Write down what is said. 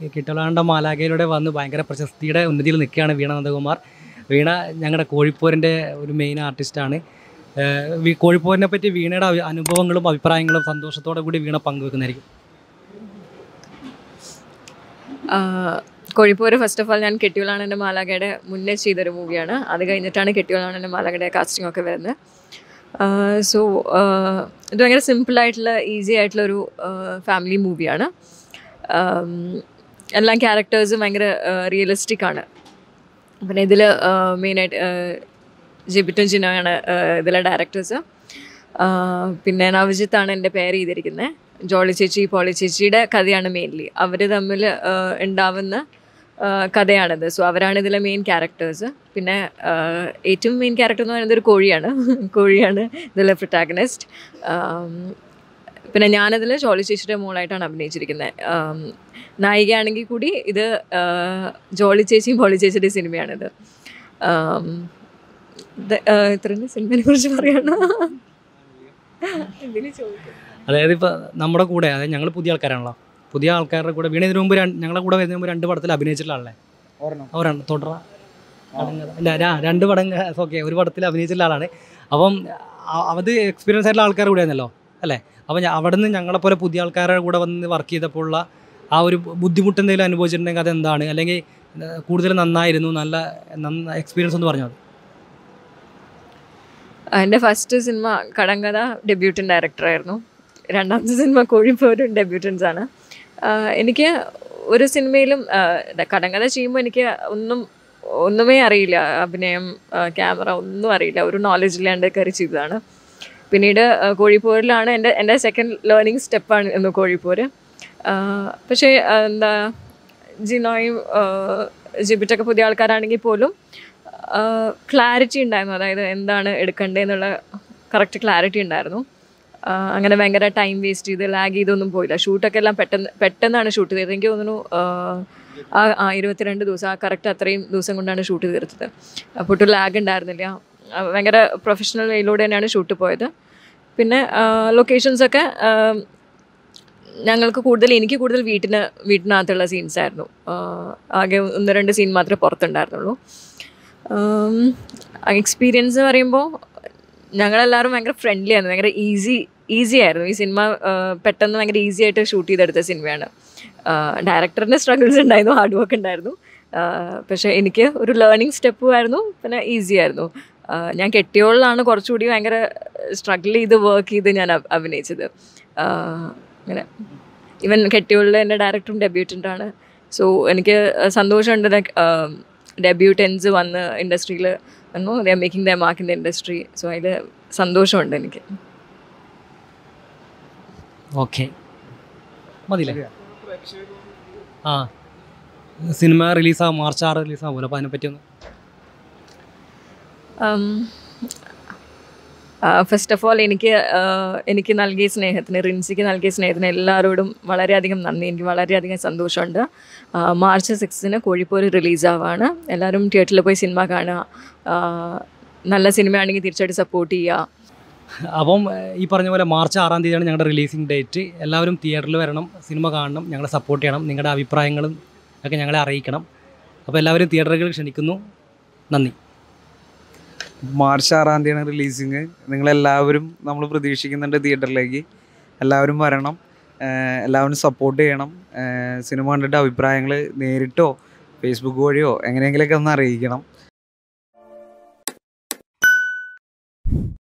കിട്ടലാണ്ട മാലാഖയിലൂടെ വന്ന് ഭയങ്കര പ്രശസ്തിയുടെ ഉന്നതിയിൽ നിൽക്കുകയാണ് വീണ നന്ദകുമാർ വീണ ഞങ്ങളുടെ കോഴിപ്പോരിൻ്റെ ഒരു മെയിൻ ആർട്ടിസ്റ്റാണ് ഏഹ് വി- കോഴിപ്പോരിനെ പറ്റി വീണയുടെ അഭി- അനുഭവങ്ങളും അഭിപ്രായങ്ങളും സന്തോഷത്തോടെ കൂടി വീണ പങ്കുവെക്കുന്നതായിരിക്കും ആഹ് കോഴിപ്പോര് ഫസ്റ്റ് ഓഫ് ഓൾ ഞാൻ കെട്ടിയോളാണ് എൻ്റെ മാലാഖയുടെ മുന്നേ ചെയ്തൊരു മൂവിയാണ് അത് കഴിഞ്ഞിട്ടാണ് കെട്ടിയോളാണ് എൻ്റെ മാലാഖയുടെ കാസ്റ്റിംഗ് ഒക്കെ വരുന്നത് സോ ഇത് ഭയങ്കര സിമ്പിളായിട്ടുള്ള ഈസി ആയിട്ടുള്ള ഒരു ഫാമിലി മൂവിയാണ് എല്ലാ ക്യാരക്ടേഴ്സും ഭയങ്കര റിയലിസ്റ്റിക് ആണ് പിന്നെ ഇതിൽ മെയിനായിട്ട് ജിബിറ്റും ജിനോയാണ് ഇതിലെ ഡയറക്ടേഴ്സ് പിന്നെ നവജിത്താണ് എൻ്റെ പേര് ചെയ്തിരിക്കുന്നത് ജോളി ചേച്ചി പോളി ചേച്ചിയുടെ കഥയാണ് മെയിൻലി അവർ തമ്മിൽ ഉണ്ടാവുന്ന ആ, കഥയാണിത് സോ അവരാണ് ഇതിലെ മെയിൻ ക്യാരക്ടേഴ്സ് പിന്നെ ആ, ഏറ്റവും മെയിൻ ക്യാരക്ടർ എന്ന് പറയുന്നത് ഒരു കോഴിയാണ് കോഴിയാണ് ഇതിലെ പ്രൊട്ടാഗനിസ്റ്റ് പിന്നെ ഞാനതിൽ ജോളി ചേച്ചിയുടെ മോളായിട്ടാണ് അഭിനയിച്ചിരിക്കുന്നത് ആം, നായികയാണെങ്കിൽ കൂടി ഇത് ആ, ജോളി ചേച്ചിയും പോളി ചേച്ചിയുടെ സിനിമയാണിത് ആം, ഇത്, ആ, ഇത്രയും സിനിമയെ കുറിച്ച് പറയണം ഇതില് ചോദിക്കും അതായത് ഇപ്പോൾ നമ്മുടെ കൂടെ അതായത് ഞങ്ങൾ പുതിയ ആൾക്കാരാണല്ലോ പുതിയ ആൾക്കാരുടെ കൂടെ വീണ ഇതിനു മുമ്പ് രണ്ട് ഞങ്ങളുടെ കൂടെ വരുന്നതിന് മുമ്പ് രണ്ട് പടത്തിൽ അഭിനയിച്ചിട്ടുള്ള ആളല്ലേ അവരാണ് തുടറ പടങ്ങൾ ഇല്ല ര- രണ്ട് പടം ഓക്കെ ഒരു പടത്തിൽ അഭിനയിച്ചിട്ടുള്ള ആളാണ് അപ്പം അ- അത് എക്സ്പീരിയൻസ് ആയിട്ടുള്ള ആൾക്കാർ കൂടെയാണല്ലോ അല്ലേ അപ്പം ഞ- അവിടെ നിന്ന് ഞങ്ങളെപ്പോലെ പുതിയ ആൾക്കാരുടെ കൂടെ വന്ന് വർക്ക് ചെയ്തപ്പോൾ ഉള്ള ആ ഒരു ബുദ്ധിമുട്ട് എന്തെങ്കിലും അനുഭവിച്ചിട്ടുണ്ടെങ്കിൽ അതെന്താണ് അല്ലെങ്കിൽ ഏഹ്, കൂടുതൽ നന്നായിരുന്നു നല്ല നന്ന എക്സ്പീരിയൻസ് എന്ന് പറഞ്ഞത് എൻ്റെ ഫസ്റ്റ് സിനിമ കടങ്കഥ ഡെബ്യൂട്ടൻ ഡയറക്ടറായിരുന്നു രണ്ടാമത്തെ സിനിമ കോഴിപ്പോരും ഡെബ്യൂട്ടൻസ് ആണ് ആഹ് എനിക്ക് ഒരു സിനിമയിലും ആഹ് കടങ്കഥ ചെയ്യുമ്പോൾ എനിക്ക് ഒന്നും ഒന്നുമേ അറിയില്ല അഭിനയം ക്യാമറ ഒന്നും അറിയില്ല ഒരു നോളജ് ഇല്ലാണ്ട് കയറി ചെയ്തതാണ് പിന്നീട് ആഹ് കോഴിപ്പോരിലാണ് എൻ്റെ എൻ്റെ സെക്കൻഡ് ലേണിംഗ് സ്റ്റെപ്പാണ് ഇന്ന് കോഴിപ്പോര് ആഹ് പക്ഷേ ആഹ് എന്താ ജിനോയും ആഹ് ജിബിറ്റൊക്കെ പുതിയ ആൾക്കാരാണെങ്കിൽ പോലും ക്ലാരിറ്റി ഉണ്ടായിരുന്നു അതായത് എന്താണ് എടുക്കേണ്ടതെന്നുള്ള കറക്റ്റ് ക്ലാരിറ്റി ഉണ്ടായിരുന്നു ആഹ് അങ്ങനെ ഭയങ്കര ടൈം വേസ്റ്റ് ചെയ്ത് ലാഗ് ചെയ്തൊന്നും പോയില്ല ഷൂട്ടൊക്കെ എല്ലാം പെട്ടെന്ന് പെട്ടെന്നാണ് ഷൂട്ട് ചെയ്തത് എനിക്ക് തോന്നുന്നു ആഹ് ആ ആ ഇരുപത്തിരണ്ട് ദിവസം ആ കറക്റ്റ് അത്രയും ദിവസം കൊണ്ടാണ് ഷൂട്ട് തീർത്തത് അപ്പോൾ ഒട്ടും ലാഗ് ഉണ്ടായിരുന്നില്ല ആ, ഭയങ്കര പ്രൊഫഷണൽ വേയിലൂടെ തന്നെയാണ് ഷൂട്ട് പോയത് പിന്നെ ലൊക്കേഷൻസൊക്കെ ഞങ്ങൾക്ക് കൂടുതൽ എനിക്ക് കൂടുതൽ വീട്ടിന് വീട്ടിനകത്തുള്ള സീൻസ് ആയിരുന്നു ആഹ് ആകെ ഒന്ന് രണ്ട് സീൻ മാത്രമേ പുറത്തുണ്ടായിരുന്നുള്ളൂ എക്സ്പീരിയൻസ് പറയുമ്പോൾ ഞങ്ങളെല്ലാവരും ഭയങ്കര ഫ്രണ്ട്ലി ആയിരുന്നു ഭയങ്കര ഈസി ഈസി ആയിരുന്നു ഈ സിനിമ പെട്ടെന്ന് ഭയങ്കര ഈസി ആയിട്ട് ഷൂട്ട് ചെയ്തെടുത്ത സിനിമയാണ് ഡയറക്ടറിൻ്റെ സ്ട്രഗിൾസ് ഉണ്ടായിരുന്നു ഹാർഡ് വർക്ക് ഉണ്ടായിരുന്നു ആഹ് പക്ഷേ എനിക്ക് ഒരു ലേണിംഗ് സ്റ്റെപ്പും ആയിരുന്നു പിന്നെ ഈസി ആയിരുന്നു ആഹ് ഞാൻ കെട്ടിയോളിലാണ് കുറച്ചുകൂടി ഭയങ്കര സ്ട്രഗിൾ ചെയ്ത് വർക്ക് ചെയ്ത് ഞാൻ അഭ്- അഭിനയിച്ചത് ആഹ് അങ്ങനെ ഇവൻ കെട്ടിയോളിൽ എൻ്റെ ഡയറക്ടറും ഡെബ്യൂട്ടൻ്റാണ് സോ എനിക്ക് സന്തോഷമുണ്ട് ലൈക്ക് ഡെബ്യൂട്ടൻസ് വന്ന് ഇൻഡസ്ട്രിയിൽ വന്നു they are making the mark in the industry so അതിൽ സന്തോഷമുണ്ട് എനിക്ക് ഓക്കെ മതിയില്ലേ ആ സിനിമ റിലീസാകും മാർച്ച് ആറ് റിലീസാകുമല്ലോ അപ്പോൾ അതിനെപ്പറ്റി ഒന്ന് ഫസ്റ്റ് ഓഫ് ഓൾ എനിക്ക് ആഹ് എനിക്ക് നൽകിയ സ്നേഹത്തിന് റിൻസിക്ക് നൽകിയ സ്നേഹത്തിന് എല്ലാവരോടും വളരെയധികം നന്ദി എനിക്ക് വളരെയധികം സന്തോഷമുണ്ട് ആഹ് മാർച്ച് സിക്സിന് കോഴിപ്പോര് റിലീസാവാണ് എല്ലാവരും തിയേറ്ററിൽ പോയി സിനിമ കാണുക ആഹ് നല്ല സിനിമയാണെങ്കിൽ തീർച്ചയായിട്ടും സപ്പോർട്ട് ചെയ്യുക അപ്പം ഏഹ്, ഈ പറഞ്ഞ പോലെ മാർച്ച് ആറാം തീയതിയാണ് ഞങ്ങളുടെ റിലീസിംഗ് ഡേറ്റ് എല്ലാവരും തിയേറ്ററിൽ വരണം സിനിമ കാണണം ഞങ്ങളെ സപ്പോർട്ട് ചെയ്യണം നിങ്ങളുടെ അഭിപ്രായങ്ങളും ഒക്കെ ഞങ്ങളെ അറിയിക്കണം അപ്പോൾ എല്ലാവരും തിയേറ്ററുകളിൽ ക്ഷണിക്കുന്നു നന്ദി മാർച്ച് ആറാം തീയതിയാണ് റിലീസിങ് നിങ്ങളെല്ലാവരും നമ്മൾ പ്രതീക്ഷിക്കുന്നുണ്ട് തിയേറ്ററിലേക്ക് എല്ലാവരും വരണം ഏഹ് എല്ലാവരും സപ്പോർട്ട് ചെയ്യണം ഏഹ് സിനിമ കണ്ടിട്ട് അഭിപ്രായങ്ങൾ നേരിട്ടോ ഫേസ്ബുക്ക് വഴിയോ എങ്ങനെയെങ്കിലുമൊക്കെ ഒന്ന് അറിയിക്കണം